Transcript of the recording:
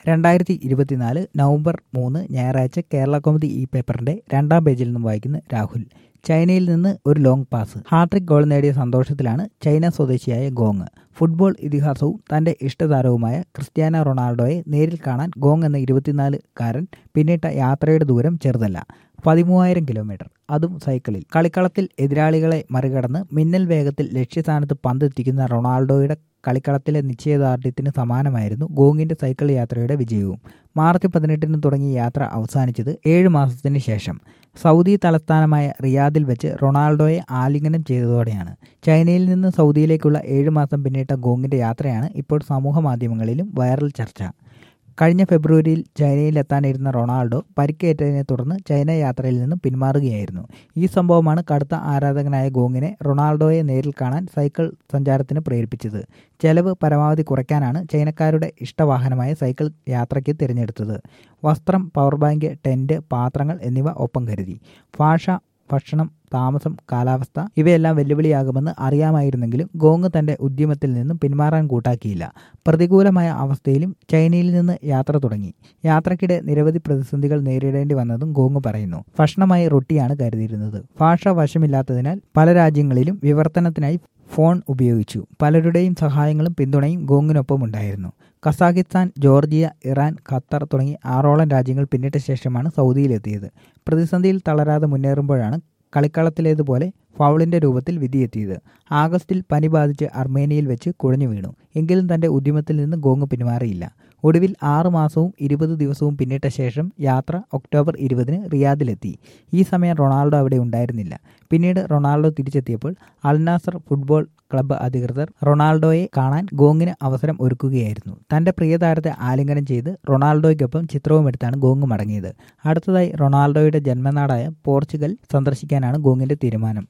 രണ്ടായിരത്തി ഇരുപത്തിനാല് നവംബർ മൂന്ന് ഞായറാഴ്ച കേരള കൗമുദി ഈ പേപ്പറിന്റെ രണ്ടാം പേജിൽ നിന്നും വായിക്കുന്ന രാഹുൽ ചൈനയിൽ നിന്ന് ഒരു ലോങ് പാസ് ഹാട്രിക് ഗോൾ നേടിയ സന്തോഷത്തിലാണ് ചൈന സ്വദേശിയായ ഗോങ് ഫുട്ബോൾ ഇതിഹാസവും തന്റെ ഇഷ്ടതാരവുമായ ക്രിസ്ത്യാനോ റൊണാൾഡോയെ നേരിൽ കാണാൻ ഗോങ് എന്ന ഇരുപത്തിനാലുകാരൻ പിന്നിട്ട യാത്രയുടെ ദൂരം ചെറുതല്ല പതിമൂവായിരം കിലോമീറ്റർ അതും സൈക്കിളിൽ കളിക്കളത്തിൽ എതിരാളികളെ മറികടന്ന് മിന്നൽ വേഗത്തിൽ ലക്ഷ്യസ്ഥാനത്ത് പന്തെത്തിക്കുന്ന റൊണാൾഡോയുടെ കളിക്കളത്തിലെ നിശ്ചയദാർഢ്യത്തിന് സമാനമായിരുന്നു ഗോങ്ങിന്റെ സൈക്കിൾ യാത്രയുടെ വിജയവും മാർച്ച് പതിനെട്ടിന് തുടങ്ങിയ യാത്ര അവസാനിച്ചത് ഏഴ് മാസത്തിന് ശേഷം സൗദി തലസ്ഥാനമായ റിയാദിൽ വെച്ച് റൊണാൾഡോയെ ആലിംഗനം ചെയ്തതോടെയാണ് ചൈനയിൽ നിന്ന് സൗദിയിലേക്കുള്ള ഏഴ് മാസം പിന്നിട്ട ഗോങ്ങിന്റെ യാത്രയാണ് ഇപ്പോൾ സമൂഹ മാധ്യമങ്ങളിലും വൈറൽ ചർച്ച കഴിഞ്ഞ ഫെബ്രുവരിയിൽ ചൈനയിലെത്താനിരുന്ന റൊണാൾഡോ പരിക്കേറ്റതിനെ തുടർന്ന് ചൈന യാത്രയിൽ നിന്നും പിന്മാറുകയായിരുന്നു ഈ സംഭവമാണ് കടുത്ത ആരാധകനായ ഗോങ്ങിനെ റൊണാൾഡോയെ നേരിൽ കാണാൻ സൈക്കിൾ സഞ്ചാരത്തിന് പ്രേരിപ്പിച്ചത് ചെലവ് പരമാവധി കുറയ്ക്കാനാണ് ചൈനക്കാരുടെ ഇഷ്ടവാഹനമായ സൈക്കിൾ യാത്രയ്ക്ക് തിരഞ്ഞെടുത്തത് വസ്ത്രം പവർ ബാങ്ക് ടെന്റ് പാത്രങ്ങൾ എന്നിവ ഒപ്പം കരുതി ഭാഷ ഭക്ഷണം താമസം കാലാവസ്ഥ ഇവയെല്ലാം വെല്ലുവിളിയാകുമെന്ന് അറിയാമായിരുന്നെങ്കിലും ഗോങ് തന്റെ ഉദ്യമത്തിൽ നിന്നും പിന്മാറാൻ കൂട്ടാക്കിയില്ല പ്രതികൂലമായ അവസ്ഥയിലും ചൈനയിൽ നിന്ന് യാത്ര തുടങ്ങി യാത്രക്കിടെ നിരവധി പ്രതിസന്ധികൾ നേരിടേണ്ടി വന്നതും ഗോങ് പറയുന്നു ഭക്ഷണമായി റൊട്ടിയാണ് കരുതിയിരുന്നത് ഭാഷ വശമില്ലാത്തതിനാൽ പല രാജ്യങ്ങളിലും വിവർത്തനത്തിനായി ഫോൺ ഉപയോഗിച്ചു പലരുടെയും സഹായങ്ങളും പിന്തുണയും ഗോങ്ങിനൊപ്പം ഉണ്ടായിരുന്നു കസാഖിസ്ഥാൻ ജോർജിയ ഇറാൻ ഖത്തർ തുടങ്ങി ആറോളം രാജ്യങ്ങൾ പിന്നിട്ട ശേഷമാണ് സൗദിയിലെത്തിയത് പ്രതിസന്ധിയിൽ തളരാതെ മുന്നേറുമ്പോഴാണ് കളിക്കളത്തിലേതുപോലെ ഫൗളിന്റെ രൂപത്തിൽ വിധിയെത്തിയത് ആഗസ്റ്റിൽ പനി ബാധിച്ച് അർമേനിയയിൽ വെച്ച് കുഴഞ്ഞു വീണു എങ്കിലും തന്റെ ഉദ്യമത്തിൽ നിന്ന് ഗോങ് പിന്മാറിയില്ല ഒടുവിൽ ആറു മാസവും ഇരുപത് ദിവസവും പിന്നിട്ട ശേഷം യാത്ര ഒക്ടോബർ ഇരുപതിന് റിയാദിലെത്തി ഈ സമയം റൊണാൾഡോ അവിടെ ഉണ്ടായിരുന്നില്ല പിന്നീട് റൊണാൾഡോ തിരിച്ചെത്തിയപ്പോൾ അൽനാസർ ഫുട്ബോൾ ക്ലബ്ബ് അധികൃതർ റൊണാൾഡോയെ കാണാൻ ഗോങ്ങിന് അവസരം ഒരുക്കുകയായിരുന്നു തന്റെ പ്രിയതാരത്തെ ആലിംഗനം ചെയ്ത് റൊണാൾഡോയ്ക്കൊപ്പം ചിത്രവുമെടുത്താണ് ഗോങ് മടങ്ങിയത് അടുത്തതായി റൊണാൾഡോയുടെ ജന്മനാടായ പോർച്ചുഗൽ സന്ദർശിക്കാനാണ് ഗോങ്ങിന്റെ തീരുമാനം